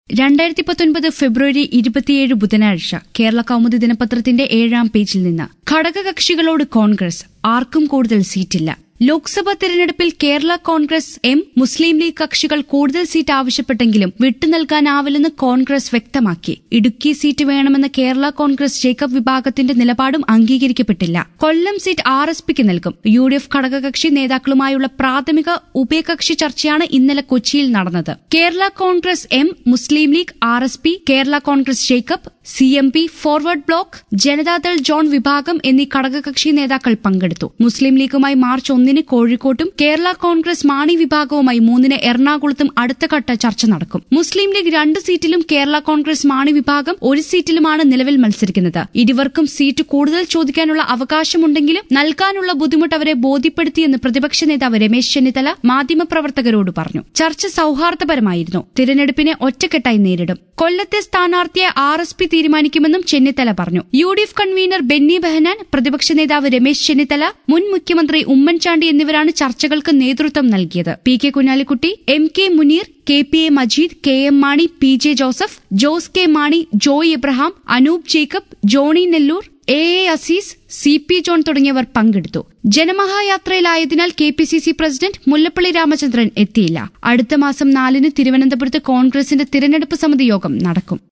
രണ്ടായിരത്തി പത്തൊൻപത് ഫെബ്രുവരി ഇരുപത്തിയേഴ് ബുധനാഴ്ച കേരള കൗമുദി ദിനപത്രത്തിന്റെ ഏഴാം പേജിൽ നിന്ന് ഘടകകക്ഷികളോട് കോൺഗ്രസ് ആർക്കും കൂടുതൽ സീറ്റില്ല ലോക്സഭാ തെരഞ്ഞെടുപ്പിൽ Kerala Congress M Muslim League കക്ഷികൾ കൂടുതൽ സീറ്റ് ആവശ്യപ്പെട്ടെങ്കിലും വിട്ടുനൽകാനാവില്ലെന്ന് കോൺഗ്രസ് വ്യക്തമാക്കി ഇടുക്കി സീറ്റ് വേണമെന്ന കേരള കോൺഗ്രസ് ജേക്കബ് വിഭാഗത്തിന്റെ നിലപാടും അംഗീകരിക്കപ്പെട്ടില്ല കൊല്ലം സീറ്റ് ആർ എസ് പിക്ക് നൽകും യു ഡി എഫ് ഘടകകക്ഷി നേതാക്കളുമായുള്ള പ്രാഥമിക ഉഭയകക്ഷി ചർച്ചയാണ് ഇന്നലെ കൊച്ചിയിൽ നടന്നത് Kerala Congress M Muslim League R S P Kerala Congress Jacob C M P Forward Bloc Janata Dal John വിഭാഗം എന്നീ ഘടകകക്ഷി നേതാക്കൾ പങ്കെടുത്തു മുസ്ലിം ലീഗുമായി മാർച്ച് ഒന്നിന് കോഴിക്കോട്ടും കേരള കോൺഗ്രസ് മാണി വിഭാഗവുമായി മൂന്നിന് എറണാകുളത്തും അടുത്തഘട്ട ചർച്ച നടക്കും മുസ്ലിം ലീഗ് രണ്ട് സീറ്റിലും കേരള കോൺഗ്രസ് മാണി വിഭാഗം ഒരു സീറ്റിലുമാണ് നിലവിൽ മത്സരിക്കുന്നത് ഇരുവർക്കും സീറ്റ് കൂടുതൽ ചോദിക്കാനുള്ള അവകാശമുണ്ടെങ്കിലും നൽകാനുള്ള ബുദ്ധിമുട്ട് അവരെ ബോധ്യപ്പെടുത്തിയെന്ന് പ്രതിപക്ഷ നേതാവ് രമേശ് ചെന്നിത്തല മാധ്യമപ്രവർത്തകരോട് പറഞ്ഞു ചർച്ച സൌഹാർദ്ദപരമായിരുന്നു തിരഞ്ഞെടുപ്പിനെ ഒറ്റക്കെട്ടായി നേരിടും കൊല്ലത്തെ സ്ഥാനാർത്ഥിയെ ആർ എസ് പി തീരുമാനിക്കുമെന്നും ചെന്നിത്തല പറഞ്ഞു U D F convener Benny Behanan പ്രതിപക്ഷ നേതാവ് രമേശ് ചെന്നിത്തല മുൻ മുഖ്യമന്ത്രി ഉമ്മൻചാണ്ടി എന്നിവരാണ് ചർച്ചകൾക്ക് നേതൃത്വം നൽകിയത് P K Kunhalikutty M K Muneer K P A Majeed K M Mani P J Joseph Jose K Mani Joy Abraham Anoop Jacob Johny Nelloor A A Azeez C P John തുടങ്ങിയവർ പങ്കെടുത്തു ജനമഹായാത്രയിലായതിനാൽ K P C C president Mullappally Ramachandran എത്തിയില്ല അടുത്ത മാസം നാലിന് തിരുവനന്തപുരത്ത് കോൺഗ്രസിന്റെ തിരഞ്ഞെടുപ്പ് സമിതി യോഗം നടക്കും